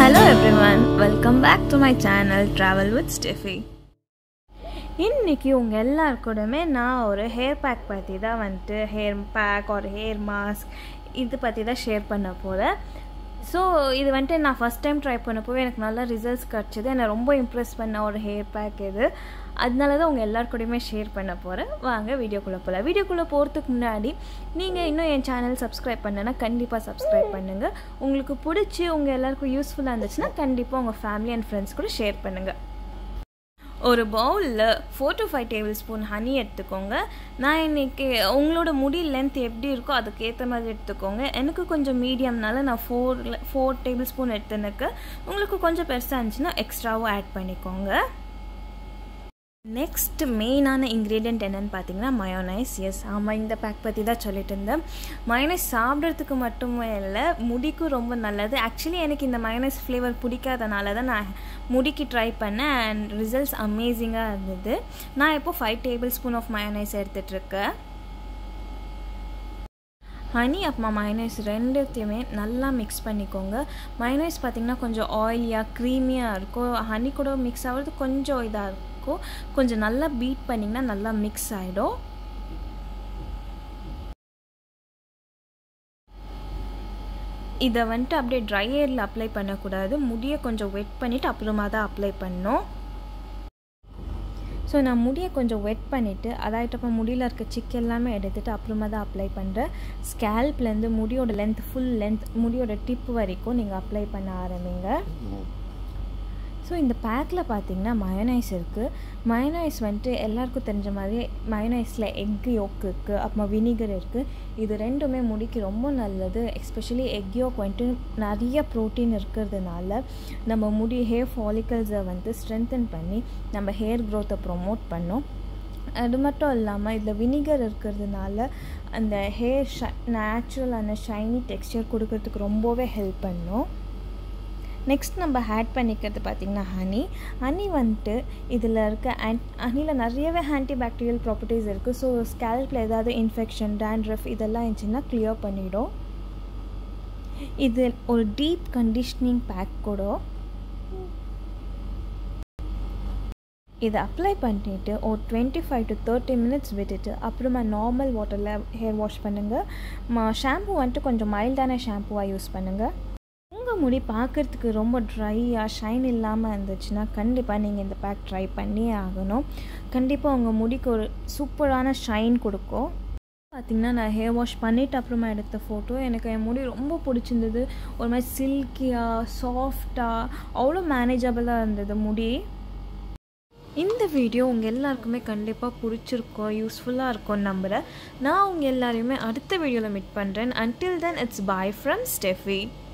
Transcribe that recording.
Hello everyone, welcome back to my channel Travel with Steffi. இன்னைக்கு உங்கள் எல்லாருக்கூடமே நான் ஒரு ஹேர் பேக் பற்றி தான் வந்துட்டு ஹேர் பேக் ஒரு ஹேர் மாஸ்க் இது பற்றி தான் ஷேர் பண்ண போகிறேன் ஸோ இது வந்துட்டு நான் ஃபஸ்ட் டைம் ட்ரை பண்ணப்போவே எனக்கு நல்ல ரிசல்ட்ஸ் கிடச்சிது என்னை ரொம்ப இம்ப்ரெஸ் பண்ண ஒரு ஹேர் பேக் இது அதனால தான் உங்கள் எல்லாருக்கூடயுமே ஷேர் பண்ண போகிறேன் வாங்க வீடியோக்குள்ளே போகலாம் வீடியோக்குள்ளே போகிறதுக்கு முன்னாடி நீங்கள் இன்னும் என் சேனல் சப்ஸ்கிரைப் பண்ணனா கண்டிப்பாக சப்ஸ்கிரைப் பண்ணுங்கள் உங்களுக்கு பிடிச்சி உங்கள் எல்லாருக்கும் யூஸ்ஃபுல்லாக இருந்துச்சுன்னா கண்டிப்பாக உங்கள் ஃபேமிலி அண்ட் ஃப்ரெண்ட்ஸ் கூட ஷேர் பண்ணுங்கள் ஒரு பவுலில் four to five tablespoon honey எடுத்துக்கோங்க நான் இன்றைக்கி உங்களோட முடி லென்த் எப்படி இருக்கோ அதுக்கேற்ற மாதிரி எடுத்துக்கோங்க எனக்கு கொஞ்சம் மீடியம்னால நான் ஃபோர் ஃபோர் டேபிள் ஸ்பூன் எடுத்துனுக்கு உங்களுக்கு கொஞ்சம் பெருசாக இருந்துச்சுன்னா எக்ஸ்ட்ராவும் ஆட் பண்ணிக்கோங்க நெக்ஸ்ட் மெயினான இன்க்ரீடியண்ட் என்னென்னு பார்த்தீங்கன்னா மயோனைஸ் எஸ் ஆமாம் இந்த பேக் பற்றி தான் சொல்லிட்டு இருந்தேன் மயோனைஸ் சாப்பிட்றதுக்கு மட்டுமே இல்லை முடிக்கும் ரொம்ப நல்லது ஆக்சுவலி எனக்கு இந்த மயோனைஸ் ஃப்ளேவர் பிடிக்காதனால தான் நான் முடிக்கு ட்ரை பண்ணேன் அண்ட் ரிசல்ட்ஸ் அமேசிங்காக இருந்தது நான் இப்போது five tablespoon of mayonnaise எடுத்துகிட்ருக்கேன் ஹனி அப்புறமா மைனஸ் ரெண்டுத்தையுமே நல்லா மிக்ஸ் பண்ணிக்கோங்க மைனஸ் பார்த்திங்கன்னா கொஞ்சம் ஆயிலியாக க்ரீமியாக இருக்கும் ஹனி கூட மிக்ஸ் ஆகிறது கொஞ்சம் இதாக இருக்கும் கொஞ்சம் நல்லா பீட் பண்ணிங்கன்னா நல்லா மிக்ஸ் ஆகிடும் இதை வந்துட்டு அப்படியே ட்ரை ஏரில் அப்ளை பண்ணக்கூடாது முடியை கொஞ்சம் வெட் பண்ணிவிட்டு அப்புறமா தான் அப்ளை பண்ணணும் ஸோ நான் முடியை கொஞ்சம் வெட் பண்ணிவிட்டு அதாயிட்டப்போ முடியில் இருக்க சிக் எல்லாமே எடுத்துகிட்டு அப்புறமா தான் அப்ளை பண்ணுறேன் ஸ்கேல்ப்லேருந்து முடியோட லென்த் ஃபுல் லென்த் முடியோட டிப் வரைக்கும் நீங்கள் அப்ளை பண்ண ஆரம்பிங்க ஸோ இந்த பேக்கில் பார்த்தீங்கன்னா மயனைஸ் இருக்குது மயனைஸ் வந்துட்டு எல்லாருக்கும் தெரிஞ்ச மாதிரி மயனைஸில் எக் யோக் இருக்குது அப்புறமா வினிகர் இருக்குது இது ரெண்டுமே முடிக்கு ரொம்ப நல்லது எஸ்பெஷலி எக் யோக் வந்துட்டு நிறைய ப்ரோட்டீன் இருக்கிறதுனால நம்ம முடி ஹேர் ஃபாலிக்கல்ஸை வந்து ஸ்ட்ரென்தன் பண்ணி நம்ம ஹேர் க்ரோத்தை ப்ரொமோட் பண்ணோம் அது மட்டும் இல்லாமல் இதில் வினிகர் இருக்கிறதுனால அந்த ஹேர் ஷ நேச்சுரலான ஷைனி டெக்ஸ்டர் கொடுக்கறதுக்கு ரொம்பவே ஹெல்ப் பண்ணும் நெக்ஸ்ட் நம்ம ஆட் பண்ணிக்கிறது பார்த்திங்கன்னா ஹனி ஹனி வந்துட்டு இதில் இருக்க ஆன் ஹனியில் நிறையவே ஆன்டி பாக்டீரியல் ப்ராப்பர்ட்டிஸ் இருக்குது ஸோ ஸ்கேல்பில் ஏதாவது இன்ஃபெக்ஷன் டேண்ட்ரஃப் இதெல்லாம் இருந்துச்சுன்னா க்ளியர் பண்ணிடும் இது ஒரு டீப் கண்டிஷ்னிங் பேக் கூட இதை அப்ளை பண்ணிவிட்டு ஒரு twenty five to thirty minutes விட்டுட்டு அப்புறமா நார்மல் வாட்டரில் ஹேர் வாஷ் பண்ணுங்கள் ஷாம்பு வந்துட்டு கொஞ்சம் மைல்டான ஷாம்புவாக யூஸ் பண்ணுங்கள் உங்கள் முடி பார்க்குறதுக்கு ரொம்ப ட்ரையாக ஷைன் இல்லாமல் இருந்துச்சுன்னா கண்டிப்பாக நீங்கள் இந்த பேக் ட்ரை பண்ணியே ஆகணும் கண்டிப்பாக உங்கள் முடிக்கு ஒரு சூப்பரான ஷைன் கொடுக்கும் பார்த்திங்கன்னா நான் ஹேர் வாஷ் பண்ணிவிட்டு அப்புறமா எடுத்த ஃபோட்டோ எனக்கு என் முடி ரொம்ப பிடிச்சிருந்தது ஒரு மாதிரி சில்கியாக சாஃப்டாக அவ்வளோ மேனேஜபிளாக இருந்தது முடி இந்த வீடியோ உங்கள் எல்லாருக்குமே கண்டிப்பாக பிடிச்சிருக்கோம் யூஸ்ஃபுல்லாக இருக்கும்னு நம்புகிறேன் நான் உங்கள் எல்லாரையுமே அடுத்த வீடியோவில் மீட் பண்ணுறேன் until then it's bye from Steffi